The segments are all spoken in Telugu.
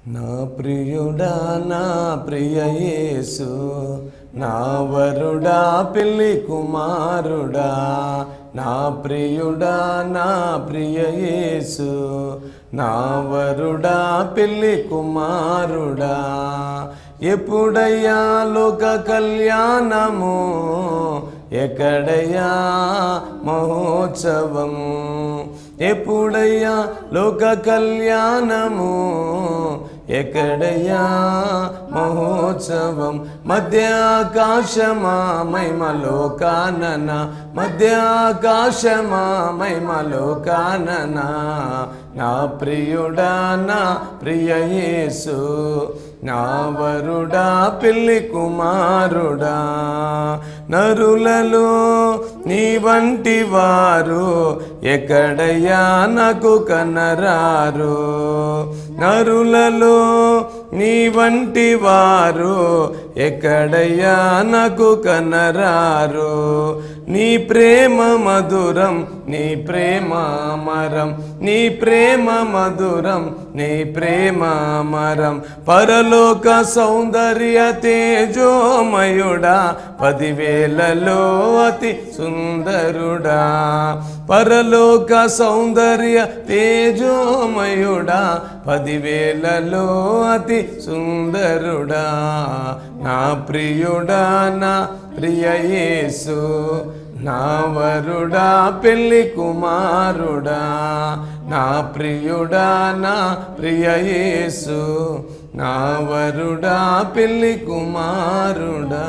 నా ప్రియుడా నా ప్రియ యేసు నా వరుడా పెళ్లి కుమారుడా నా ప్రియుడా నా ప్రియ యేసు నా వరుడా పెళ్లి కుమారుడా ఎప్పుడయ్యా లోక కళ్యాణము ఎక్కడయ్యా మహోత్సవం ఎప్పుడయ్యా లోక కళ్యాణము ఎక్కడయ్యా మహోత్సవం మధ్య ఆకాశమా మహిమలో కానన మధ్య ఆకాశమా మహిమలో కానన నా ప్రియుడా నా ప్రియ యేసు నా వరుడా పెళ్లి కుమారుడా నరులలో నీ వంటి వారు ఎక్కడయ్యా నాకు కనరారు నరులలో నీ వంటి వారు ఎక్కడయ్యా నాకు కనరారు నీ ప్రేమ మధురం నీ ప్రేమ అమరం నీ ప్రేమ మధురం నీ ప్రేమ అమరం పరలోక సౌందర్య తేజోమయుడా పదివేలలో అతి సుందరుడా పరలోక సౌందర్య తేజోమయుడా పదివేలలో అతి సుందరుడా నా ప్రియుడా నా ప్రియ యేసు నా వరుడా పెళ్లి కుమారుడా నా ప్రియుడా నా ప్రియ యేసు నా వరుడా పెళ్లి కుమారుడా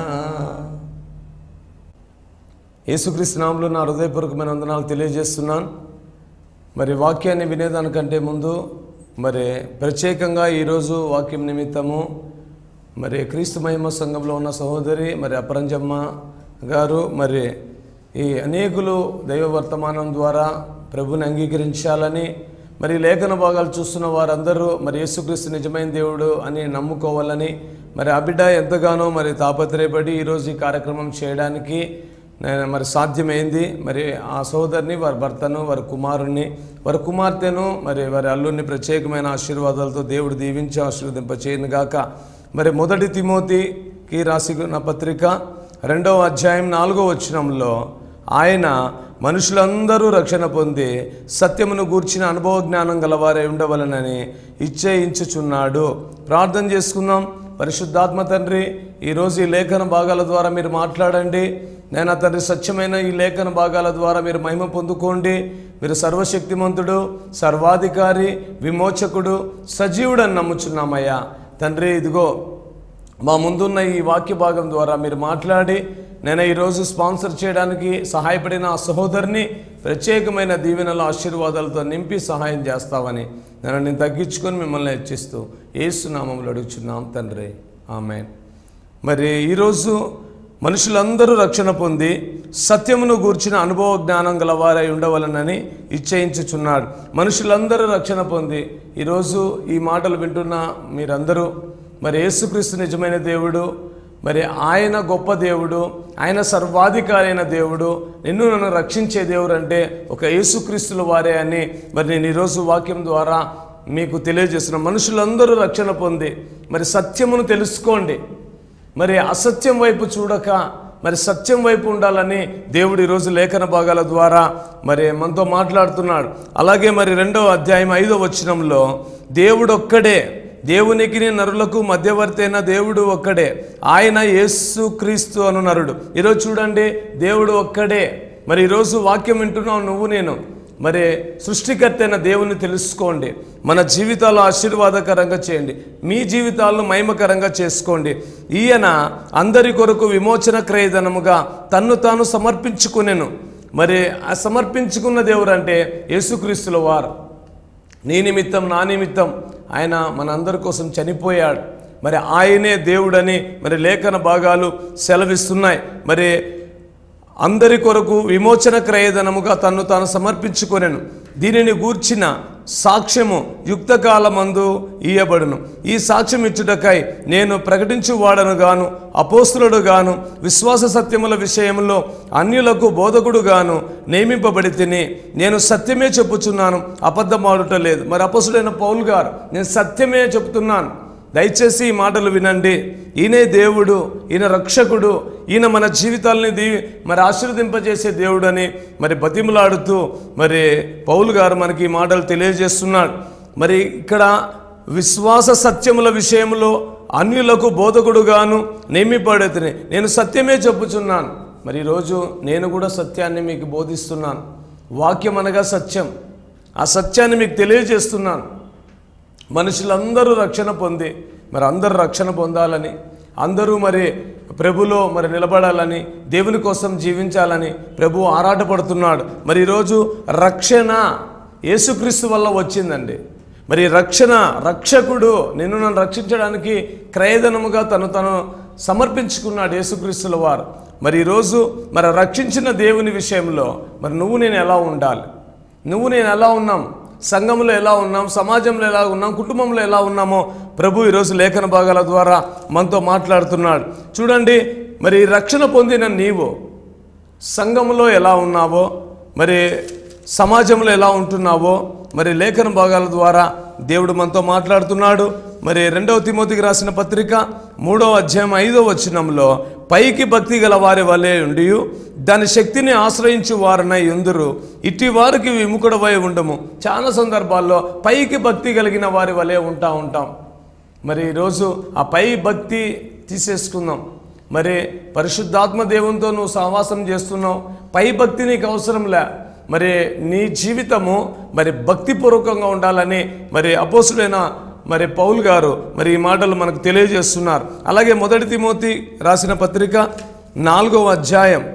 యేసుక్రీస్తు నామంలో నా హృదయపూర్వకమైన వందనాలు తెలియజేస్తున్నాను మరి వాక్యాన్ని వినేదానికంటే ముందు మరి ప్రత్యేకంగా ఈరోజు వాక్యం నిమిత్తము మరి క్రీస్తు మహిమ సంఘంలో ఉన్న సహోదరి మరి అపరంజమ్మ గారు మరి ఈ అనేకులు దైవ వర్తమానం ద్వారా ప్రభుని అంగీకరించాలని మరి లేఖన భాగాలు చూస్తున్న వారందరూ మరి యేసుక్రీస్తు నిజమైన దేవుడు అని నమ్ముకోవాలని మరి ఆ బిడ్డ ఎంతగానో మరి తాపత్రయపడి ఈరోజు ఈ కార్యక్రమం చేయడానికి నేను మరి సాధ్యమైంది మరి ఆ సోదరిని వారి భర్తను వారి కుమారుణ్ణి వారి కుమార్తెను మరి వారి అల్లుడిని ప్రత్యేకమైన ఆశీర్వాదాలతో దేవుడు దీవించి ఆశీర్వదింప చేయను గాక మరి మొదటి తిమోతికి రాసిన పత్రిక రెండవ అధ్యాయం నాలుగో వచనంలో ఆయన మనుషులందరూ రక్షణ పొంది సత్యమును గూర్చిన అనుభవ జ్ఞానం గలవారై ఉండవలనని ఇచ్చేయించుచున్నాడు ప్రార్థన చేసుకుందాం పరిశుద్ధాత్మ తండ్రి ఈరోజు ఈ లేఖన భాగాల ద్వారా మీరు మాట్లాడండి నేను తండ్రి సత్యమైన ఈ లేఖన భాగాల ద్వారా మీరు మహిమ పొందుకోండి మీరు సర్వశక్తిమంతుడు సర్వాధికారి విమోచకుడు సజీవుడని నమ్ముచున్నామయ్యా తండ్రి ఇదిగో మా ముందున్న ఈ వాక్య భాగం ద్వారా మీరు మాట్లాడి నేను ఈరోజు స్పాన్సర్ చేయడానికి సహాయపడిన ఆ సహోదరిని ప్రత్యేకమైన దీవెనల ఆశీర్వాదాలతో నింపి సహాయం చేస్తావని నన్ను నేను తగ్గించుకొని మిమ్మల్ని హెచ్చిస్తూ ఏసునామంలో అడుగుచున్నాం తండ్రి ఆమె మరి ఈరోజు మనుషులందరూ రక్షణ పొంది సత్యమును గూర్చిన అనుభవ జ్ఞానం గలవారై ఉండవలనని ఇచ్చయించుచున్నాడు మనుషులందరూ రక్షణ పొంది ఈరోజు ఈ మాటలు వింటున్న మీరందరూ మరి యేసుక్రీస్తు నిజమైన దేవుడు మరి ఆయన గొప్ప దేవుడు ఆయన సర్వాధికారి అయిన దేవుడు నిన్ను నన్ను రక్షించే దేవుడు అంటే ఒక యేసుక్రీస్తుల వారే అని మరి నేను ఈరోజు వాక్యం ద్వారా మీకు తెలియజేస్తున్న మనుషులందరూ రక్షణ పొంది మరి సత్యమును తెలుసుకోండి మరి అసత్యం వైపు చూడక మరి సత్యం వైపు ఉండాలని దేవుడు ఈరోజు లేఖన భాగాల ద్వారా మరి మనతో మాట్లాడుతున్నాడు అలాగే మరి రెండవ అధ్యాయం ఐదవ వచనంలో దేవుడు ఒక్కడే దేవునికి నరులకు మధ్యవర్తి అయిన దేవుడు ఒక్కడే ఆయన యేసు క్రీస్తు అను నరుడు ఈరోజు చూడండి దేవుడు ఒక్కడే మరి ఈరోజు వాక్యం వింటున్నావు నువ్వు నేను మరి సృష్టికర్త అయిన దేవుని తెలుసుకోండి మన జీవితాలు ఆశీర్వాదకరంగా చేయండి మీ జీవితాలను మహిమకరంగా చేసుకోండి ఈయన అందరి కొరకు విమోచన క్రయధనముగా తన్ను తాను సమర్పించుకునేను మరి ఆ సమర్పించుకున్న దేవుడు అంటే యేసుక్రీస్తుల వారు నీ నిమిత్తం నా నిమిత్తం ఆయన మనందరి కోసం చనిపోయాడు మరి ఆయనే దేవుడని మరి లేఖన భాగాలు సెలవిస్తున్నాయి మరి అందరి కొరకు విమోచన క్రయధనముగా తన్ను తాను సమర్పించుకొనెను దీనిని గూర్చిన సాక్ష్యము యుక్తకాలమందు ఇయ్యబడును ఈ సాక్ష్యం ఇచ్చుటకై నేను ప్రకటించు వాడను గాను అపోస్తులుడు గాను విశ్వాస సత్యముల విషయంలో అన్యులకు బోధకుడు గాను నియమింపబడి తిని నేను సత్యమే చెప్పుచున్నాను అబద్ధమాడుట లేదు మరి అపోసుడైన పౌలు గారు నేను సత్యమే చెప్తున్నాను దయచేసి ఈ మాటలు వినండి ఈయనే దేవుడు ఈయన రక్షకుడు ఈయన మన జీవితాలని దీ మరి ఆశీర్వదింపజేసే దేవుడు అని మరి బతిములాడుతూ మరి పౌలు గారు మనకి ఈ మాటలు తెలియజేస్తున్నాడు మరి ఇక్కడ విశ్వాస సత్యముల విషయంలో అన్యులకు బోధకుడుగాను నియమిపడేతని నేను సత్యమే చెప్పుచున్నాను మరి ఈరోజు నేను కూడా సత్యాన్ని మీకు బోధిస్తున్నాను వాక్యం అనగా సత్యం ఆ సత్యాన్ని మీకు తెలియజేస్తున్నాను మనుషులందరూ రక్షణ పొంది మరి అందరూ రక్షణ పొందాలని అందరూ మరి ప్రభులో మరి నిలబడాలని దేవుని కోసం జీవించాలని ప్రభు ఆరాటపడుతున్నాడు మరి ఈరోజు రక్షణ యేసుక్రీస్తు వల్ల వచ్చిందండి మరి రక్షణ రక్షకుడు నిన్ను నన్ను రక్షించడానికి క్రయధనముగా తను తను సమర్పించుకున్నాడు యేసుక్రీస్తుల వారు మరి ఈరోజు మరి రక్షించిన దేవుని విషయంలో మరి నువ్వు నేను ఎలా ఉండాలి నువ్వు నేను ఎలా ఉన్నాం సంఘంలో ఎలా ఉన్నాం సమాజంలో ఎలా ఉన్నాం కుటుంబంలో ఎలా ఉన్నామో ప్రభు ఈరోజు లేఖన భాగాల ద్వారా మనతో మాట్లాడుతున్నాడు చూడండి మరి రక్షణ పొందిన నీవు సంఘంలో ఎలా ఉన్నావో మరి సమాజంలో ఎలా ఉంటున్నావో మరి లేఖన భాగాల ద్వారా దేవుడు మనతో మాట్లాడుతున్నాడు మరి రెండవ తిమోతికి రాసిన పత్రిక మూడవ అధ్యాయం ఐదవ వచనంలో పైకి భక్తి గల వారి వలె ఉండి దాని శక్తిని ఆశ్రయించు వారనై ఉందురు ఇట్టి వారికి విముఖుడవై ఉండము చాలా సందర్భాల్లో పైకి భక్తి కలిగిన వారి వలె ఉంటా ఉంటాం మరి ఈరోజు ఆ పై భక్తి తీసేసుకుందాం మరి పరిశుద్ధాత్మ దేవునితో నువ్వు సహవాసం చేస్తున్నావు పై భక్తి నీకు అవసరం లే మరి నీ జీవితము మరి భక్తిపూర్వకంగా ఉండాలని మరి అపోసుడైన మరి పౌల్ గారు మరి ఈ మాటలు మనకు తెలియజేస్తున్నారు అలాగే మొదటి తిమోతి రాసిన పత్రిక నాలుగవ అధ్యాయం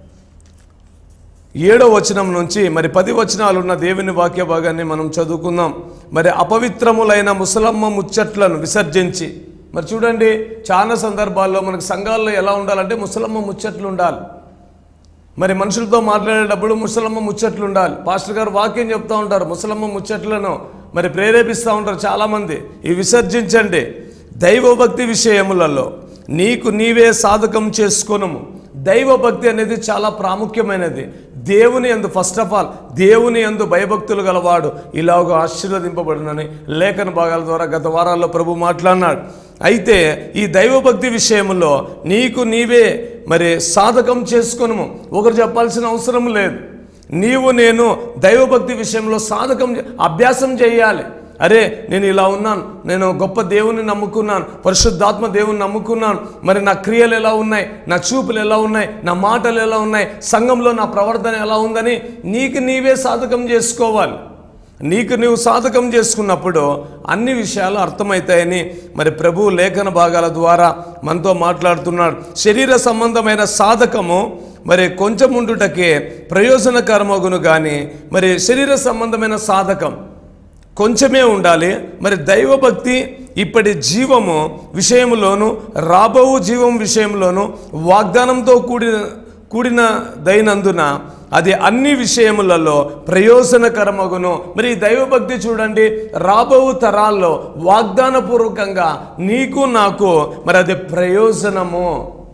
ఏడో వచనం నుంచి మరి పది వచనాలు ఉన్న దేవుని వాక్య భాగాన్ని మనం చదువుకుందాం మరి అపవిత్రములైన ముసలమ్మ ముచ్చట్లను విసర్జించి మరి చూడండి చాలా సందర్భాల్లో మనకు సంఘాల్లో ఎలా ఉండాలంటే ముసలమ్మ ముచ్చట్లు ఉండాలి మరి మనుషులతో మాట్లాడేటప్పుడు ముసలమ్మ ముచ్చట్లు ఉండాలి పాస్టర్ గారు వాక్యం చెప్తా ఉంటారు ముసలమ్మ ముచ్చట్లను మరి ప్రేరేపిస్తూ ఉంటారు చాలామంది ఇవి విసర్జించండి దైవభక్తి విషయములలో నీకు నీవే సాధకం చేసుకొనము దైవభక్తి అనేది చాలా ప్రాముఖ్యమైనది దేవుని ఎందు ఫస్ట్ ఆఫ్ ఆల్ దేవుని ఎందు భయభక్తులు గలవాడు ఇలాగ ఆశీర్వదింపబడినని లేఖన భాగాల ద్వారా గత వారాల్లో ప్రభు మాట్లాడినాడు అయితే ఈ దైవభక్తి విషయంలో నీకు నీవే మరి సాధకం చేసుకొనుము ఒకరు చెప్పాల్సిన అవసరం లేదు నీవు నేను దైవభక్తి విషయంలో సాధకం చే- అభ్యాసం చేయాలి అరే నేను ఇలా ఉన్నాను నేను గొప్ప దేవుని నమ్ముకున్నాను పరిశుద్ధాత్మ దేవుని నమ్ముకున్నాను మరి నా క్రియలు ఎలా ఉన్నాయి నా చూపులు ఎలా ఉన్నాయి నా మాటలు ఎలా ఉన్నాయి సంఘంలో నా ప్రవర్తన ఎలా ఉందని నీకు నీవే సాధకం చేసుకోవాలి నీకు నీవు సాధకం చేసుకున్నప్పుడు అన్ని విషయాలు అర్థమవుతాయని మరి ప్రభు లేఖన భాగాల ద్వారా మనతో మాట్లాడుతున్నాడు శరీర సంబంధమైన సాధకము మరి కొంచెం ఉండుటకే ప్రయోజనకరమగును కానీ మరి శరీర సంబంధమైన సాధకం కొంచెమే ఉండాలి మరి దైవభక్తి ఇప్పటి జీవము విషయంలోను రాబో జీవం విషయంలోను వాగ్దానంతో కూడిన కూడిన దైనందున అది అన్ని విషయములలో ప్రయోజనకరమగును మరి ఈ దైవభక్తి చూడండి రాబో తరాల్లో వాగ్దానపూర్వకంగా నీకు నాకు మరి అది ప్రయోజనము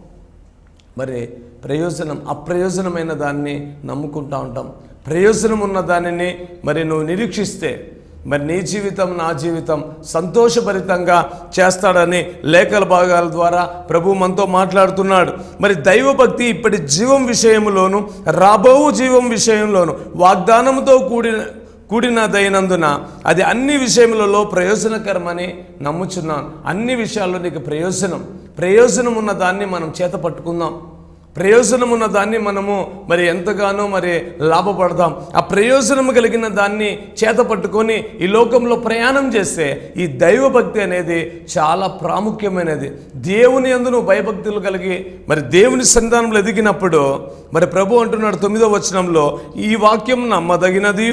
మరి ప్రయోజనం అప్రయోజనమైన దాన్ని నమ్ముకుంటా ఉంటాం ప్రయోజనం ఉన్న దానిని మరి నువ్వు నిరీక్షిస్తే మరి నీ జీవితం నా జీవితం సంతోషభరితంగా చేస్తాడని లేఖల భాగాల ద్వారా ప్రభు మనతో మాట్లాడుతున్నాడు మరి దైవభక్తి ఇప్పటి జీవం విషయంలోను రాబో జీవం విషయంలోను వాగ్దానంతో కూడిన కూడినదైనందున అది అన్ని విషయములలో ప్రయోజనకరమని నమ్ముచున్నాను అన్ని విషయాల్లో నీకు ప్రయోజనం ప్రయోజనం ఉన్న దాన్ని మనం చేత పట్టుకుందాం ప్రయోజనం ఉన్న దాన్ని మనము మరి ఎంతగానో మరి లాభపడదాం ఆ ప్రయోజనం కలిగిన దాన్ని చేత పట్టుకొని ఈ లోకంలో ప్రయాణం చేస్తే ఈ దైవభక్తి అనేది చాలా ప్రాముఖ్యమైనది దేవుని యందు నువ్వు భయభక్తులు కలిగి మరి దేవుని సంధానంలో ఎదిగినప్పుడు మరి ప్రభు అంటున్నాడు తొమ్మిదో వచనంలో ఈ వాక్యం నమ్మదగినది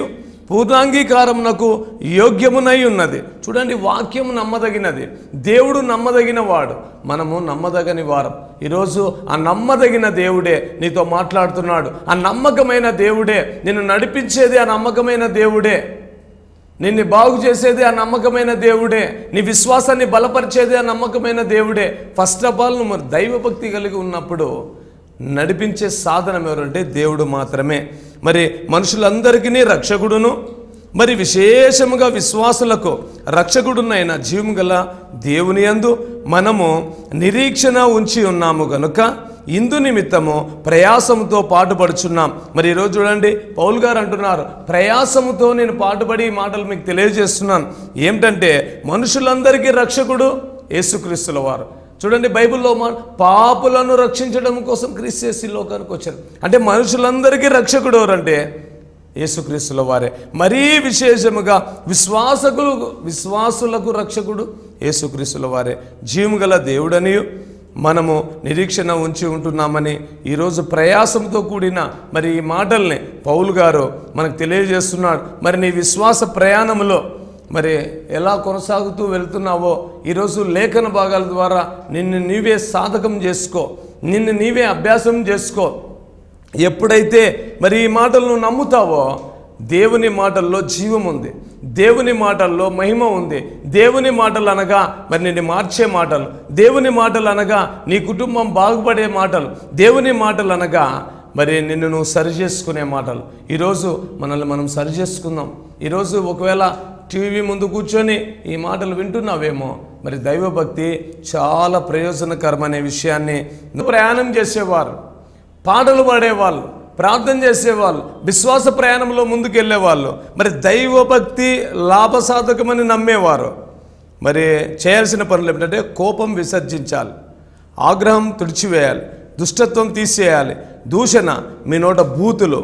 పూర్ణాంగీకారమునకు యోగ్యమునై ఉన్నది చూడండి వాక్యము నమ్మదగినది దేవుడు నమ్మదగిన వాడు మనము నమ్మదగని వారం ఈరోజు ఆ నమ్మదగిన దేవుడే నీతో మాట్లాడుతున్నాడు ఆ నమ్మకమైన దేవుడే నిన్ను నడిపించేది ఆ నమ్మకమైన దేవుడే నిన్ను బాగు చేసేది ఆ నమ్మకమైన దేవుడే నీ విశ్వాసాన్ని బలపరిచేది ఆ నమ్మకమైన దేవుడే ఫస్ట్ ఆఫ్ ఆల్ నువ్వు దైవభక్తి కలిగి ఉన్నప్పుడు నడిపించే సాధనం ఎవరంటే దేవుడు మాత్రమే మరి మనుషులందరికీ రక్షకుడును మరి విశేషముగా విశ్వాసులకు రక్షకుడునైన జీవం గల దేవుని యందు మనము నిరీక్షణ ఉంచి ఉన్నాము గనుక ఇందు నిమిత్తము ప్రయాసముతో పాటుపడుచున్నాం మరి ఈరోజు చూడండి పౌల్ గారు అంటున్నారు ప్రయాసముతో నేను పాటుపడి ఈ మాటలు మీకు తెలియజేస్తున్నాను ఏమిటంటే మనుషులందరికీ రక్షకుడు యేసుక్రీస్తుల వారు చూడండి బైబిల్లో మా పాపులను రక్షించడం కోసం క్రీస్తు లోకానికి వచ్చారు అంటే మనుషులందరికీ రక్షకుడు ఎవరంటే యేసుక్రీస్తుల వారే మరీ విశేషముగా విశ్వాసకులు విశ్వాసులకు రక్షకుడు యేసుక్రీస్తుల వారే జీవము గల దేవుడనియు మనము నిరీక్షణ ఉంచి ఉంటున్నామని ఈరోజు ప్రయాసంతో కూడిన మరి ఈ మాటల్ని పౌలు గారు మనకు తెలియజేస్తున్నాడు మరి నీ విశ్వాస ప్రయాణంలో మరి ఎలా కొనసాగుతూ వెళ్తున్నావో ఈరోజు లేఖన భాగాల ద్వారా నిన్ను నీవే సాధకం చేసుకో నిన్ను నీవే అభ్యాసం చేసుకో ఎప్పుడైతే మరి ఈ మాటలు నువ్వు నమ్ముతావో దేవుని మాటల్లో జీవం ఉంది దేవుని మాటల్లో మహిమ ఉంది దేవుని మాటలు అనగా మరి నిన్ను మార్చే మాటలు దేవుని మాటలు అనగా నీ కుటుంబం బాగుపడే మాటలు దేవుని మాటలు అనగా మరి నిన్ను నువ్వు సరి చేసుకునే మాటలు ఈరోజు మనల్ని మనం సరి చేసుకుందాం ఈరోజు ఒకవేళ టీవీ ముందు కూర్చొని ఈ మాటలు వింటున్నావేమో మరి దైవభక్తి చాలా ప్రయోజనకరమనే విషయాన్ని నువ్వు ప్రయాణం చేసేవారు పాటలు పాడేవాళ్ళు ప్రార్థన చేసేవాళ్ళు విశ్వాస ప్రయాణంలో ముందుకెళ్ళేవాళ్ళు మరి దైవభక్తి లాభసాధకమని నమ్మేవారు మరి చేయాల్సిన పనులు ఏమిటంటే కోపం విసర్జించాలి ఆగ్రహం తుడిచివేయాలి దుష్టత్వం తీసేయాలి దూషణ మీ నోట బూతులు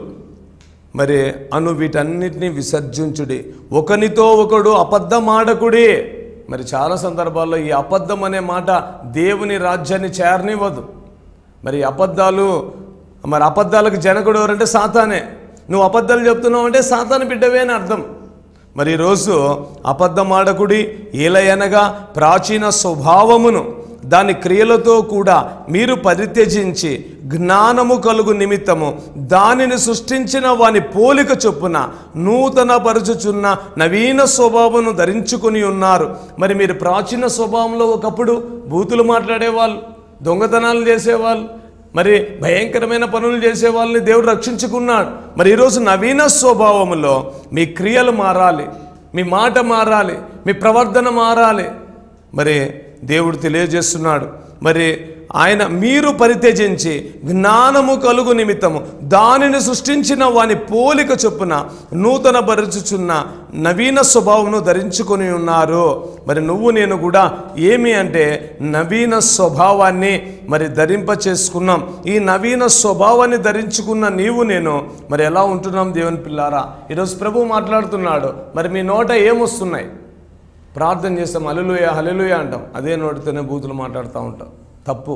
మరి అను వీటన్నిటిని విసర్జించుడి ఒకనితో ఒకడు అబద్ధమాడకుడి మరి చాలా సందర్భాల్లో ఈ అబద్ధం అనే మాట దేవుని రాజ్యాన్ని చేరనివ్వదు మరి అబద్ధాలు మరి అబద్ధాలకు జనకుడు ఎవరంటే సాతానే నువ్వు అబద్ధాలు చెప్తున్నావు అంటే సాతాను బిడ్డవే అని అర్థం మరి ఈరోజు అబద్ధమాడకుడి ఏలయనగా ప్రాచీన స్వభావమును దాని క్రియలతో కూడా మీరు పరిత్యజించి జ్ఞానము కలుగు నిమిత్తము దానిని సృష్టించిన వాని పోలిక చొప్పున నూతన పరుచుచున్న నవీన స్వభావమును ధరించుకొని ఉన్నారు మరి మీరు ప్రాచీన స్వభావంలో ఒకప్పుడు బూతులు మాట్లాడేవాళ్ళు దొంగతనాలు చేసేవాళ్ళు మరి భయంకరమైన పనులు చేసే వాళ్ళని దేవుడు రక్షించుకున్నాడు మరి ఈరోజు నవీన స్వభావములో మీ క్రియలు మారాలి మీ మాట మారాలి మీ ప్రవర్తన మారాలి మరి దేవుడు తెలియజేస్తున్నాడు మరి ఆయన మీరు పరిత్యజించి జ్ఞానము కలుగు నిమిత్తము దానిని సృష్టించిన వాని పోలిక చొప్పున నూతన పరుచుచున్న నవీన స్వభావమును ధరించుకొని ఉన్నారు మరి నువ్వు నేను కూడా ఏమి అంటే నవీన స్వభావాన్ని మరి ధరింప చేసుకున్నాం ఈ నవీన స్వభావాన్ని ధరించుకున్న నీవు నేను మరి ఎలా ఉంటున్నాం దేవుని పిల్లారా ఈరోజు ప్రభు మాట్లాడుతున్నాడు మరి మీ నోట ఏమొస్తున్నాయి ప్రార్థన చేస్తాం హలలుయ హలలుయ అంటాం అదే నోటితోనే బూతులు మాట్లాడుతూ ఉంటాం తప్పు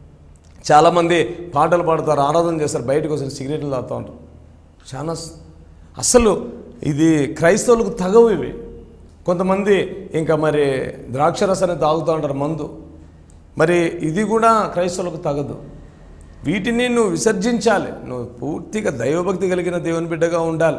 చాలామంది పాటలు పాడతారు ఆరాధన చేస్తారు బయటకు వచ్చి సిగరెట్లు తాగుతూ ఉంటారు చాలా స్- అసలు ఇది క్రైస్తవులకు తగవు ఇవి కొంతమంది ఇంకా మరి ద్రాక్షరసాన్ని తాగుతూ ఉంటారు మందు మరి ఇది కూడా క్రైస్తవులకు తగదు వీటిని నువ్వు విసర్జించాలి నువ్వు పూర్తిగా దైవభక్తి కలిగిన దేవుని బిడ్డగా ఉండాలి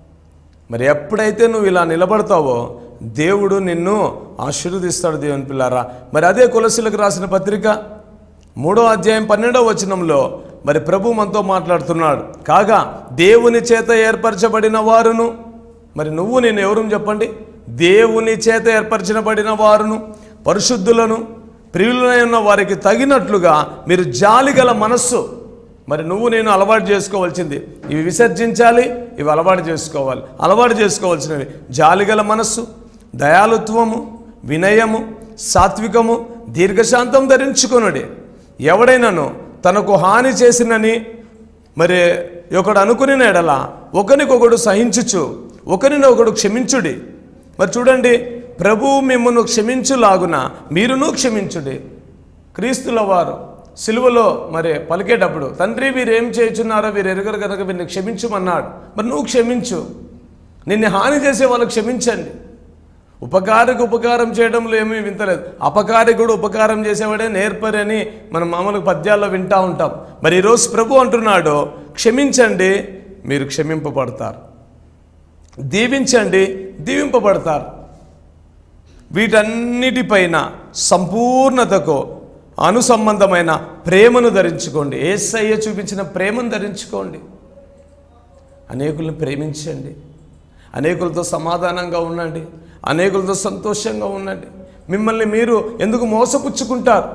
మరి ఎప్పుడైతే నువ్వు ఇలా నిలబడతావో దేవుడు నిన్ను ఆశీర్వదిస్తాడు దేవుని పిల్లారా మరి అదే కులశీలకు రాసిన పత్రిక మూడో అధ్యాయం పన్నెండవ వచనంలో మరి ప్రభు మనతో మాట్లాడుతున్నాడు కాగా దేవుని చేత ఏర్పరచబడిన వారును మరి నువ్వు నేను ఎవరు చెప్పండి దేవుని చేత ఏర్పరచబడిన వారును పరిశుద్ధులను ప్రియులనై ఉన్న వారికి తగినట్లుగా మీరు జాలిగల మనస్సు మరి నువ్వు నేను అలవాటు చేసుకోవాల్సింది ఇవి విసర్జించాలి ఇవి అలవాటు చేసుకోవాలి అలవాటు చేసుకోవాల్సినవి జాలిగల మనస్సు దయాలుత్వము వినయము సాత్వికము దీర్ఘశాంతం ధరించుకొనుడి ఎవడైనాను తనకు హాని చేసినని మరి ఒకడు అనుకుని ఎడల ఒకరికొకడు సహించుచు ఒకరిని ఒకడు క్షమించుడి మరి చూడండి ప్రభువు మిమ్మల్ని క్షమించులాగున మీరును క్షమించుడి క్రీస్తుల వారు సిలువలో మరి పలికేటప్పుడు తండ్రి వీరు ఏం చేయుచున్నారో వీరు ఎరుగరు కనుక వీరిని క్షమించమన్నాడు మరి నువ్వు క్షమించు నిన్ను హాని చేసే వాళ్ళకి క్షమించండి ఉపకారికి ఉపకారం చేయడంలో ఏమీ వింతలేదు అపకారికుడు ఉపకారం చేసేవాడే నేర్పరి అని మనం మామూలుగా పద్యాల్లో వింటా ఉంటాం మరి ఈరోజు ప్రభు అంటున్నాడు క్షమించండి మీరు క్షమింపబడతారు దీవించండి దీవింపబడతారు వీటన్నిటిపైన సంపూర్ణతకు అనుసంబంధమైన ప్రేమను ధరించుకోండి ఏసయ్య చూపించిన ప్రేమను ధరించుకోండి అనేకులను ప్రేమించండి అనేకులతో సమాధానంగా ఉండండి అనేకులతో సంతోషంగా ఉండండి మిమ్మల్ని మీరు ఎందుకు మోసపుచ్చుకుంటారు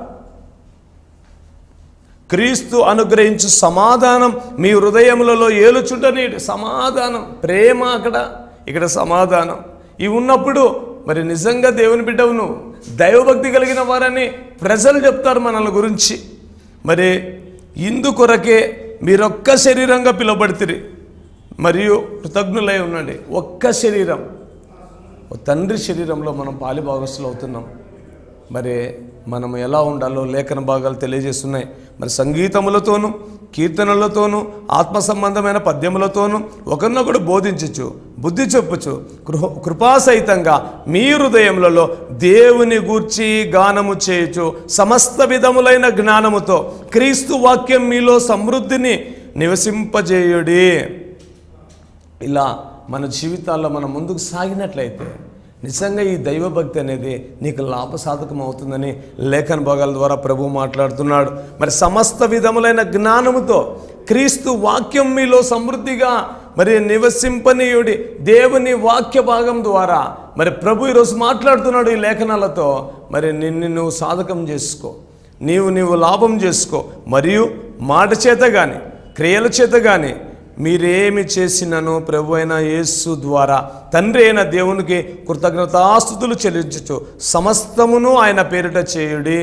క్రీస్తు అనుగ్రహించు సమాధానం మీ హృదయములలో ఏలుచుంటని సమాధానం ప్రేమ అక్కడ ఇక్కడ సమాధానం ఇవి ఉన్నప్పుడు మరి నిజంగా దేవుని బిడ్డవు నువ్వు దైవభక్తి కలిగిన వారని ప్రజలు చెప్తారు మనల గురించి మరి ఇందు కొరకే మీరొక్క శరీరంగా పిలువబడితిరి మరియు కృతజ్ఞులై ఉండండి ఒక్క శరీరం ఓ తండ్రి శరీరంలో మనం పాలిభాగస్తులు అవుతున్నాం మరి మనం ఎలా ఉండాలో లేఖన భాగాలు తెలియజేస్తున్నాయి మరి సంగీతములతోనూ కీర్తనలతోనూ ఆత్మ సంబంధమైన పద్యములతోనూ ఒకరినొకడు బోధించచ్చు బుద్ధి చెప్పుచు కృ కృపాసహితంగా మీ హృదయములలో దేవుని గూర్చి గానము చేయొచ్చు సమస్త విధములైన జ్ఞానముతో క్రీస్తు వాక్యం మీలో సమృద్ధిని నివసింపజేయుడి ఇలా మన జీవితాల్లో మనం ముందుకు సాగినట్లయితే నిజంగా ఈ దైవభక్తి అనేది నీకు లాభసాధకం అవుతుందని లేఖన భాగాల ద్వారా ప్రభు మాట్లాడుతున్నాడు మరి సమస్త విధములైన జ్ఞానముతో క్రీస్తు వాక్యం మీలో సమృద్ధిగా మరి నివసింపనీయుడి దేవుని వాక్య భాగం ద్వారా మరి ప్రభు ఈరోజు మాట్లాడుతున్నాడు ఈ లేఖనాలతో మరి నిన్ను నువ్వు సాధకం చేసుకో నీవు నీవు లాభం చేసుకో మరియు మాట చేత కానీ క్రియల చేత కానీ మీరేమి చేసినను ప్రభు అయిన యేసు ద్వారా తండ్రి అయిన దేవునికి కృతజ్ఞతాస్థుతులు చెల్లించచ్చు సమస్తమును ఆయన పేరిట చేయుడి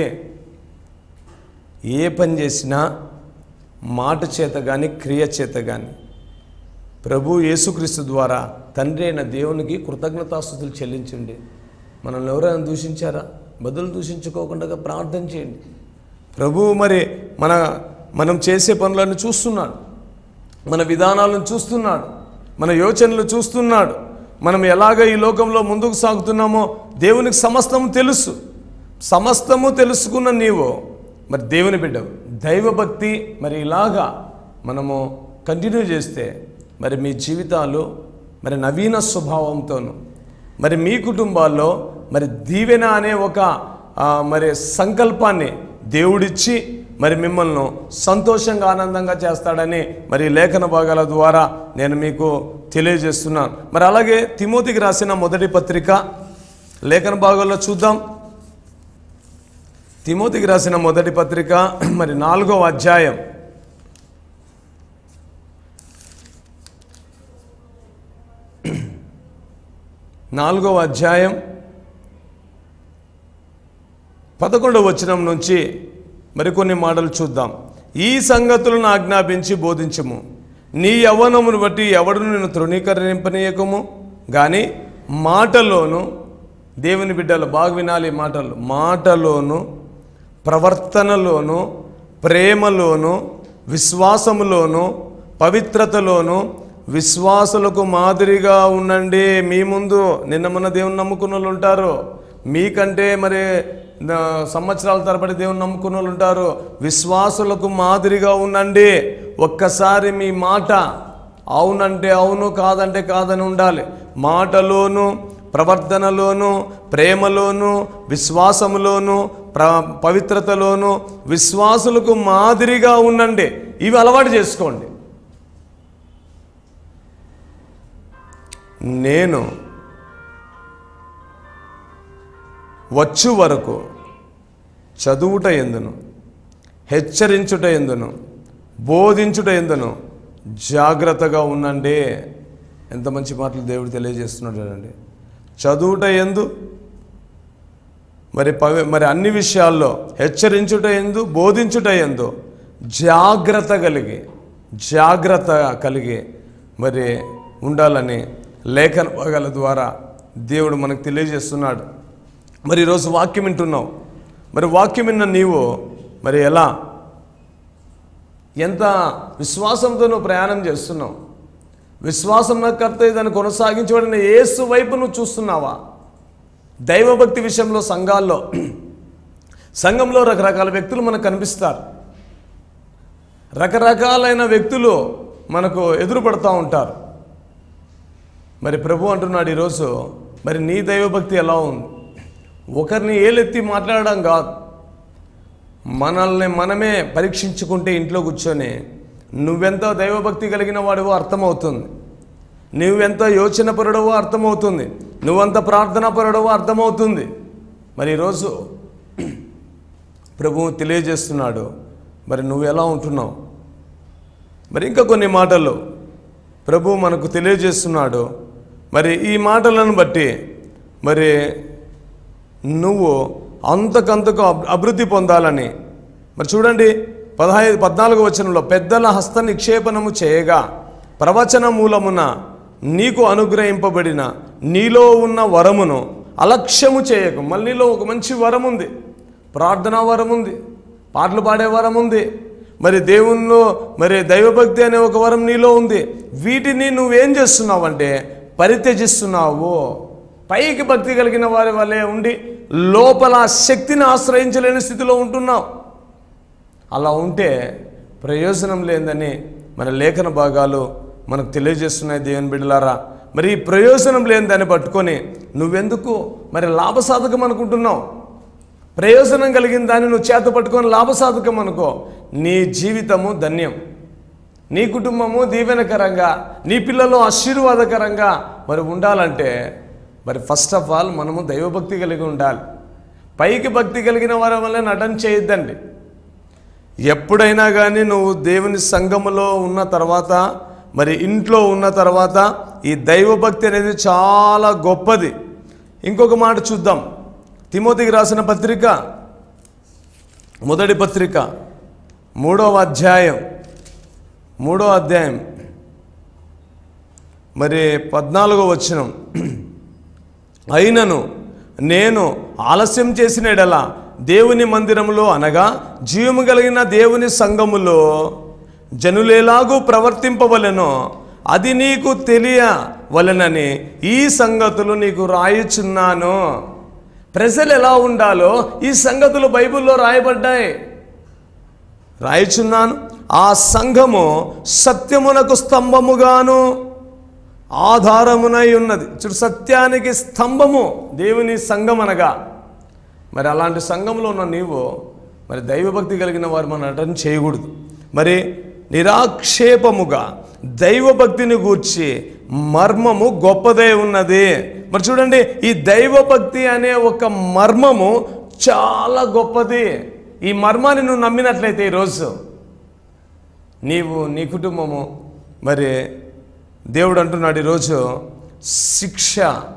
ఏ పని చేసినా మాట చేత కానీ క్రియ చేత కానీ ప్రభు యేసుక్రీస్తు ద్వారా తండ్రి అయిన దేవునికి కృతజ్ఞతాస్థుతులు చెల్లించండి మనల్ని ఎవరైనా దూషించారా బదులు దూషించుకోకుండా ప్రార్థన చేయండి ప్రభు మరి మన మనం చేసే పనులను చూస్తున్నాడు మన విధానాలను చూస్తున్నాడు మన యోచనలు చూస్తున్నాడు మనం ఎలాగ ఈ లోకంలో ముందుకు సాగుతున్నామో దేవునికి సమస్తము తెలుసు సమస్తము తెలుసుకున్న నీవు మరి దేవుని బిడ్డవు దైవభక్తి మరి ఇలాగా మనము కంటిన్యూ చేస్తే మరి మీ జీవితాలు మరి నవీన స్వభావంతోను మరి మీ కుటుంబాల్లో మరి దీవెన అనే ఒక ఆ, మరి సంకల్పాన్ని దేవుడిచ్చి మరి మిమ్మల్ని సంతోషంగా ఆనందంగా చేస్తాడని మరి ఈ లేఖన భాగాల ద్వారా నేను మీకు తెలియజేస్తున్నాను మరి అలాగే తిమోతికి రాసిన మొదటి పత్రిక లేఖన భాగాల్లో చూద్దాం తిమోతికి రాసిన మొదటి పత్రిక మరి నాలుగవ అధ్యాయం నాలుగవ అధ్యాయం పదకొండవ వచనం నుంచి మరికొన్ని మాటలు చూద్దాం ఈ సంగతులను ఆజ్ఞాపించి బోధించము నీ యవ్వనమును బట్టి ఎవడు నిన్ను తృణీకరింపనీయకము కానీ మాటలోను దేవుని బిడ్డలు బాగా వినాలి ఈ మాటలు మాటలోను ప్రవర్తనలోను ప్రేమలోను విశ్వాసములోను పవిత్రతలోను విశ్వాసులకు మాదిరిగా ఉండండి మీ ముందు నిన్న మొన్న దేవుని నమ్ముకున్న వాళ్ళు ఉంటారు మీకంటే మరి ఆ, సంవత్సరాల తరబడి దేవుని నమ్ముకున్న వాళ్ళు ఉంటారు విశ్వాసులకు మాదిరిగా ఉండండి ఒక్కసారి మీ మాట అవునంటే అవును కాదంటే కాదని ఉండాలి మాటలోను ప్రవర్తనలోను ప్రేమలోను విశ్వాసములోను ప్ర పవిత్రతలోను విశ్వాసులకు మాదిరిగా ఉండండి ఇవి అలవాటు చేసుకోండి నేను వచ్చు వరకు చదువుట ఎందును హెచ్చరించుట ఎందును బోధించుట ఎందును జాగ్రత్తగా ఉండండి ఎంత మంచి మాటలు దేవుడు తెలియజేస్తున్నాడు చూడండి చదువుట ఎందు మరి పవి మరి అన్ని విషయాల్లో హెచ్చరించుట ఎందు బోధించుట ఎందు జాగ్రత్త కలిగి జాగ్రత్త కలిగి మరి ఉండాలని లేఖన భాగాల ద్వారా దేవుడు మనకు తెలియజేస్తున్నాడు మరి ఈరోజు వాక్యం వింటున్నావు మరి వాక్యం విన్న నీవు మరి ఎలా ఎంత విశ్వాసంతో నువ్వు ప్రయాణం చేస్తున్నావు విశ్వాసం కర్త దాన్ని కొనసాగించబడిన యేసు వైపు నువ్వు చూస్తున్నావా దైవభక్తి విషయంలో సంఘాల్లో సంఘంలో రకరకాల వ్యక్తులు మనకు కనిపిస్తారు రకరకాలైన వ్యక్తులు మనకు ఎదురుపడుతూ ఉంటారు మరి ప్రభు అంటున్నాడు ఈరోజు మరి నీ దైవభక్తి ఎలా ఉంది ఒకరిని ఏలెత్తి మాట్లాడడం కాదు మనల్ని మనమే పరీక్షించుకుంటే ఇంట్లో కూర్చొని నువ్వెంత దైవభక్తి కలిగిన వాడివో అర్థమవుతుంది నువ్వెంత యోచన పరుడవో అర్థమవుతుంది నువ్వంత ప్రార్థనా పరుడవో అర్థమవుతుంది మరి ఈరోజు ప్రభువు తెలియజేస్తున్నాడు మరి నువ్వు ఎలా ఉంటున్నావు మరి ఇంకా కొన్ని మాటలు ప్రభు మనకు తెలియజేస్తున్నాడు మరి ఈ మాటలను బట్టి మరి నువ్వు అంతకంతకు అబ్- అభివృద్ధి పొందాలని మరి చూడండి పదహైదు పద్నాలుగు వచనంలో పెద్దల హస్త నిక్షేపణము చేయగా ప్రవచన మూలమున నీకు అనుగ్రహింపబడిన నీలో ఉన్న వరమును అలక్ష్యము చేయకు మళ్ళీ నీలో ఒక మంచి వరం ఉంది ప్రార్థనా వరం ఉంది పాటలు పాడే వరం ఉంది మరి దేవునిలో మరి దైవభక్తి అనే ఒక వరం నీలో ఉంది వీటిని నువ్వేం చేస్తున్నావంటే పరిత్యజిస్తున్నావు పైకి భక్తి కలిగిన వారి వల్లే ఉండి లోపల ఆ శక్తిని ఆశ్రయించలేని స్థితిలో ఉంటున్నావు అలా ఉంటే ప్రయోజనం లేదని మన లేఖన భాగాలు మనకు తెలియజేస్తున్నాయి దేవుని బిడ్డలారా మరి ఈ ప్రయోజనం లేని దాన్ని పట్టుకొని నువ్వెందుకు మరి లాభసాధకం అనుకుంటున్నావు ప్రయోజనం కలిగిన దాన్ని నువ్వు చేత పట్టుకొని లాభసాధకం అనుకో నీ జీవితము ధన్యం నీ కుటుంబము దీవెనకరంగా నీ పిల్లలు ఆశీర్వాదకరంగా మరి ఉండాలంటే మరి ఫస్ట్ ఆఫ్ ఆల్ మనము దైవభక్తి కలిగి ఉండాలి పైకి భక్తి కలిగిన వారి వల్ల నటన చేయొద్దండి ఎప్పుడైనా కానీ నువ్వు దేవుని సంఘములో ఉన్న తర్వాత మరి ఇంట్లో ఉన్న తర్వాత ఈ దైవభక్తి అనేది చాలా గొప్పది ఇంకొక మాట చూద్దాం తిమోతికి రాసిన పత్రిక మొదటి పత్రిక మూడవ అధ్యాయం మూడో అధ్యాయం మరి పద్నాలుగో వచనం అయినను నేను ఆలస్యం చేసిన ఎడల దేవుని మందిరములో అనగా జీవము కలిగిన దేవుని సంఘములో జనులేలాగూ ప్రవర్తింపవలెనో అది నీకు తెలియవలెనని ఈ సంగతులు నీకు రాయుచున్నాను ప్రజలు ఎలా ఉండాలో ఈ సంగతులు బైబిల్లో రాయబడ్డాయి రాయుచున్నాను ఆ సంఘము సత్యమునకు స్తంభముగాను ఆధారమునై ఉన్నది చూడు సత్యానికి స్తంభము దేవుని సంఘం అనగా మరి అలాంటి సంఘంలో ఉన్న నీవు మరి దైవభక్తి కలిగిన వారు మన నటన చేయకూడదు మరి నిరాక్షేపముగా దైవభక్తిని గూర్చి మర్మము గొప్పదే ఉన్నది మరి చూడండి ఈ దైవభక్తి అనే ఒక మర్మము చాలా గొప్పది ఈ మర్మాన్ని నువ్వు నమ్మినట్లయితే ఈరోజు నీవు నీ కుటుంబము మరి దేవుడు అంటున్నాడు ఈరోజు శిక్ష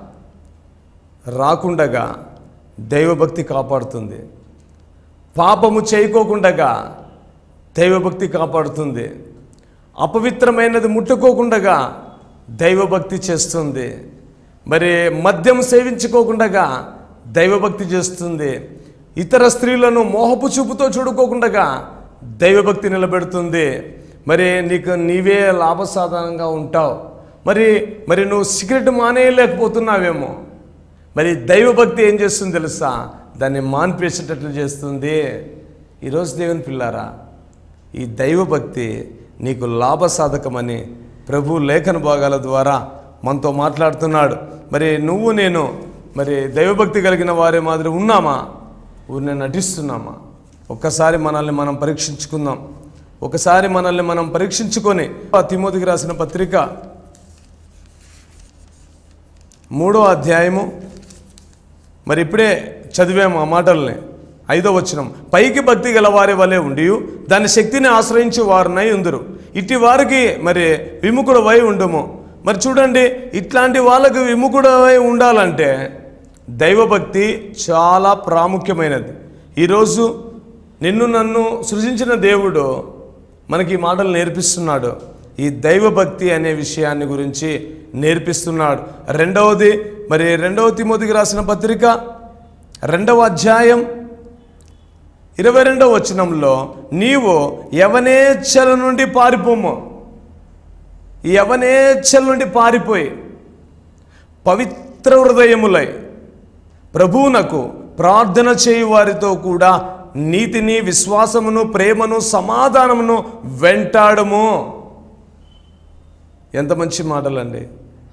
రాకుండగా దైవభక్తి కాపాడుతుంది పాపము చేయకోకుండగా దైవభక్తి కాపాడుతుంది అపవిత్రమైనది ముట్టుకోకుండగా దైవభక్తి చేస్తుంది మరి మద్యం సేవించుకోకుండగా దైవభక్తి చేస్తుంది ఇతర స్త్రీలను మోహపు చూపుతో చూడుకోకుండగా దైవభక్తి నిలబెడుతుంది మరి నీకు నీవే లాభసాధనంగా ఉంటావు మరి మరి నువ్వు సిగరెట్ మానేయలేకపోతున్నావేమో మరి దైవభక్తి ఏం చేస్తుంది తెలుసా దాన్ని మాన్పేసేటట్లు చేస్తుంది ఈరోజు దేవుని పిల్లారా ఈ దైవభక్తి నీకు లాభసాధకమని ప్రభు లేఖన భాగాల ద్వారా మనతో మాట్లాడుతున్నాడు మరి నువ్వు నేను మరి దైవభక్తి కలిగిన వారి మాదిరి ఉన్నామా ఊరిని నటిస్తున్నామా ఒక్కసారి మనల్ని మనం పరీక్షించుకుందాం ఒకసారి మనల్ని మనం పరీక్షించుకొని ఆ తిమోతికి రాసిన పత్రిక మూడో అధ్యాయము మరి ఇప్పుడే చదివాము ఆ మాటల్ని ఐదో వచనం పైకి భక్తి గల వారి వలె ఉండి దాని శక్తిని ఆశ్రయించి వారినై ఉందరు ఇట్టి వారికి మరి విముఖుడు వై ఉండుము మరి చూడండి ఇట్లాంటి వాళ్ళకి విముఖుడవై ఉండాలంటే దైవభక్తి చాలా ప్రాముఖ్యమైనది ఈరోజు నిన్ను నన్ను సృజించిన దేవుడు మనకి ఈ మాటలు నేర్పిస్తున్నాడు ఈ దైవభక్తి అనే విషయాన్ని గురించి నేర్పిస్తున్నాడు రెండవది మరి రెండవ తిమోతికి రాసిన పత్రిక రెండవ అధ్యాయం ఇరవై రెండవ వచనంలో నీవు యవనేచ్ఛల నుండి పారిపోము యవనేచ్ఛల నుండి పారిపోయి పవిత్ర హృదయములై ప్రభువునకు ప్రార్థన చేయు వారితో కూడా నీతిని విశ్వాసమును ప్రేమను సమాధానమును వెంటాడము ఎంత మంచి మాటలండి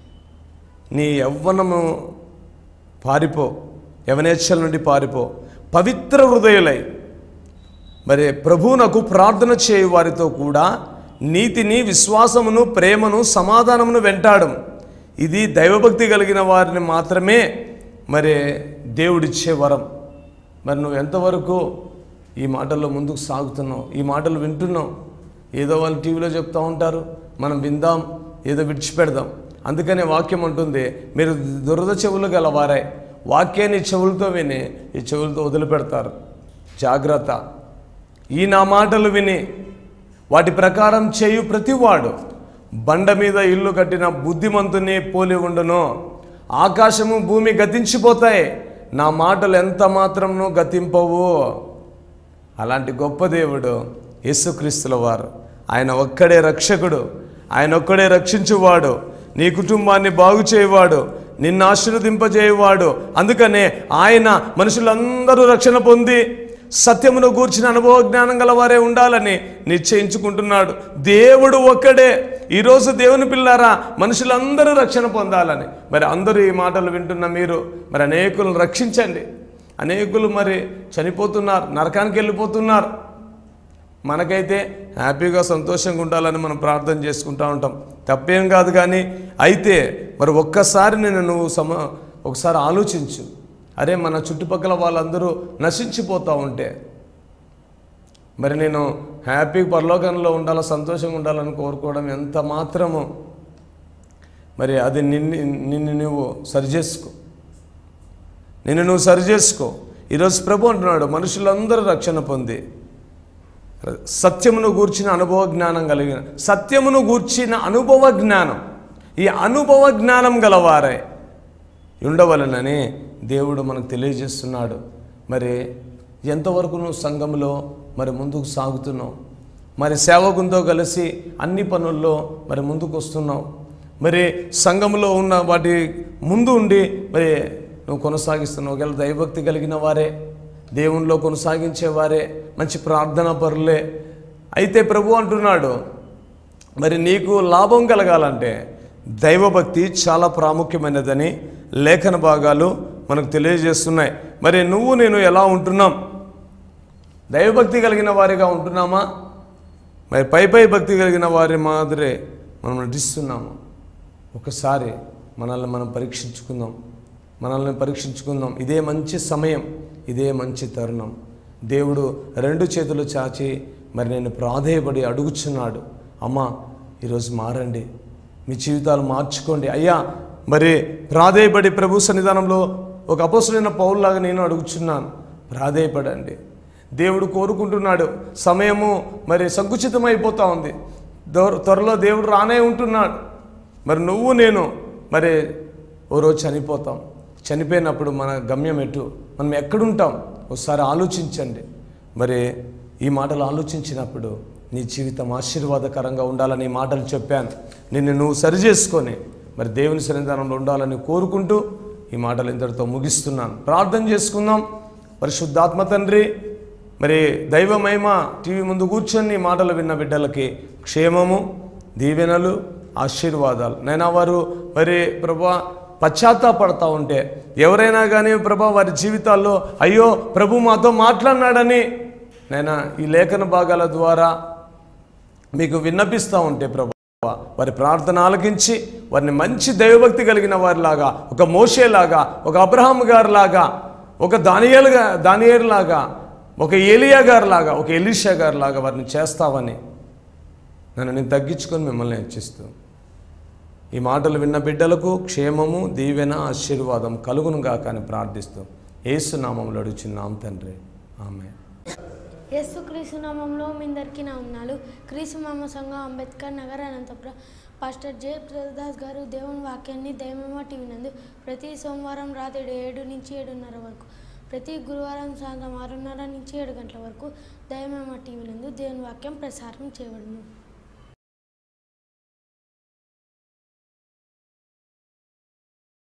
నీ యవ్వనము పారిపో యవనేచ్ఛల నుండి పారిపో పవిత్ర హృదయులై మరి ప్రభువునకు ప్రార్థన చేయు వారితో కూడా నీతిని విశ్వాసమును ప్రేమను సమాధానమును వెంటాడం ఇది దైవభక్తి కలిగిన వారిని మాత్రమే మరి దేవుడిచ్చే వరం మరి నువ్వు ఎంతవరకు ఈ మాటల్లో ముందుకు సాగుతున్నావు ఈ మాటలు వింటున్నావు ఏదో వాళ్ళు టీవీలో చెప్తూ ఉంటారు మనం విందాం ఏదో విడిచిపెడదాం అందుకనే వాక్యం ఉంటుంది మీరు దురద చెవులు గలవారే వాక్యాన్ని చెవులతో విని ఈ చెవులతో వదిలిపెడతారు జాగ్రత్త ఈ నా మాటలు విని వాటి ప్రకారం చేయు ప్రతివాడు బండ మీద ఇల్లు కట్టిన బుద్ధిమంతుని పోలి ఉండును ఆకాశము భూమి గతించిపోతాయి నా మాటలు ఎంత మాత్రమును గతింపవు అలాంటి గొప్ప దేవుడు యేసుక్రీస్తుల వారు ఆయన ఒక్కడే రక్షకుడు ఆయన ఒక్కడే రక్షించువాడు నీ కుటుంబాన్ని బాగు చేయవాడు నిన్ను ఆశీర్వదింపజేయవాడు అందుకనే ఆయన మనుషులందరూ రక్షణ పొంది సత్యమును గూర్చిన అనుభవ జ్ఞానం గల వారే ఉండాలని నిశ్చయించుకుంటున్నాడు దేవుడు ఒక్కడే ఈరోజు దేవుని పిల్లారా మనుషులందరూ రక్షణ పొందాలని మరి అందరూ ఈ మాటలు వింటున్న మీరు మరి అనేకులను రక్షించండి అనేకులు మరి చనిపోతున్నారు నరకానికి వెళ్ళిపోతున్నారు మనకైతే హ్యాపీగా సంతోషంగా ఉండాలని మనం ప్రార్థన చేసుకుంటూ ఉంటాం తప్పేం కాదు కానీ అయితే మరి ఒక్కసారి నేను నువ్వు సమ ఒకసారి ఆలోచించు అరే మన చుట్టుపక్కల వాళ్ళందరూ నశించిపోతూ ఉంటే మరి నేను హ్యాపీ పరలోకంలో ఉండాలా సంతోషంగా ఉండాలని కోరుకోవడం ఎంత మాత్రము మరి అది నిన్ను నిన్ను నువ్వు సరిచేసుకో నిన్ను నువ్వు సరిచేసుకో ఈరోజు ప్రభు అంటున్నాడు మనుషులందరూ రక్షణ పొంది సత్యమును గూర్చిన అనుభవ జ్ఞానం కలిగిన సత్యమును గూర్చిన అనుభవ జ్ఞానం ఈ అనుభవ జ్ఞానం గలవారే ఉండవలనని దేవుడు మనకు తెలియజేస్తున్నాడు మరి ఎంతవరకు నువ్వు సంఘంలో మరి ముందుకు సాగుతున్నావు మరి సేవకునితో కలిసి అన్ని పనుల్లో మరి ముందుకు వస్తున్నావు మరి సంఘంలో ఉన్న వాటి ముందు ఉండి మరి నువ్వు కొనసాగిస్తున్నావు ఒకవేళ దైవభక్తి కలిగిన వారే దేవునిలో కొనసాగించేవారే మంచి ప్రార్థనా పరులే అయితే ప్రభు అంటున్నాడు మరి నీకు లాభం కలగాలంటే దైవభక్తి చాలా ప్రాముఖ్యమైనదని లేఖన భాగాలు మనకు తెలియజేస్తున్నాయి మరి నువ్వు నేను ఎలా ఉంటున్నాం దైవభక్తి కలిగిన వారిగా ఉంటున్నామా మరి పై పై భక్తి కలిగిన వారి మాదిరే మనం నటిస్తున్నాము ఒకసారి మనల్ని మనం పరీక్షించుకుందాం మనల్ని పరీక్షించుకుందాం ఇదే మంచి సమయం ఇదే మంచి తరుణం దేవుడు రెండు చేతులు చాచి మరి నేను ప్రాధేయపడి అడుగుచున్నాడు అమ్మా ఈరోజు మారండి మీ జీవితాలు మార్చుకోండి అయ్యా మరి ప్రాధేయపడి ప్రభు సన్నిధానంలో ఒక అపోసరైన పౌరులాగా నేను అడుగుచున్నాను ప్రాధేయపడండి దేవుడు కోరుకుంటున్నాడు సమయము మరి సంకుచితమైపోతా ఉంది దొర త్వరలో దేవుడు రానే ఉంటున్నాడు మరి నువ్వు నేను మరి ఓ రోజు చనిపోతాం చనిపోయినప్పుడు మన గమ్యం ఎటు మనం ఎక్కడుంటాం ఒకసారి ఆలోచించండి మరి ఈ మాటలు ఆలోచించినప్పుడు నీ జీవితం ఆశీర్వాదకరంగా ఉండాలని ఈ మాటలు చెప్పాను నిన్ను నువ్వు సరిచేసుకొని మరి దేవుని సన్నిధానంలో ఉండాలని కోరుకుంటూ ఈ మాటలు ఇంతటితో ముగిస్తున్నాను ప్రార్థన చేసుకుందాం పరిశుద్ధాత్మ తండ్రి మరి దైవ మహిమ టీవీ ముందు కూర్చొని ఈ మాటలు విన్న బిడ్డలకి క్షేమము దీవెనలు ఆశీర్వాదాలు నైనా వారు మరి ప్రభా పశ్చాత్తాపడతా ఉంటే ఎవరైనా కానీ ప్రభా వారి జీవితాల్లో అయ్యో ప్రభు మాతో మాట్లాడినాడని నైనా ఈ లేఖన భాగాల ద్వారా మీకు విన్నపిస్తూ ఉంటే ప్రభు వారి ప్రార్థన ఆలకించి వారిని మంచి దైవభక్తి కలిగిన వారిలాగా ఒక మోషేలాగా ఒక అబ్రహాం గారిలాగా ఒక దానియేలుగా దానియేలులాగా ఒక ఏలియా గారిలాగా ఒక ఎలీషా గారిలాగా వారిని చేస్తావని నన్ను నేను తగ్గించుకొని మిమ్మల్ని హెచ్చిస్తూ ఈ మాటలు విన్న బిడ్డలకు క్షేమము దీవెన ఆశీర్వాదం కలుగును గాక అని ప్రార్థిస్తూ ఏసునామంలో అడుగుచున్నాం తండ్రి ఆమె యేసు క్రీస్తు నామంలో మీ అందరికీ నా ఉన్నాలు క్రీస్తు మామ సంఘం అంబేద్కర్ నగర్ అనంతపురం పాస్టర్ జే ప్రదాస్ గారు దేవుని వాక్యాన్ని దైవమ టీవీ నందు ప్రతి సోమవారం రాత్రి ఏడు నుంచి ఏడున్నర వరకు ప్రతి గురువారం సాయంత్రం ఆరున్నర నుంచి ఏడు గంటల వరకు దైవమ టీవీ నందు దేవుని వాక్యం ప్రసారం చేయబడును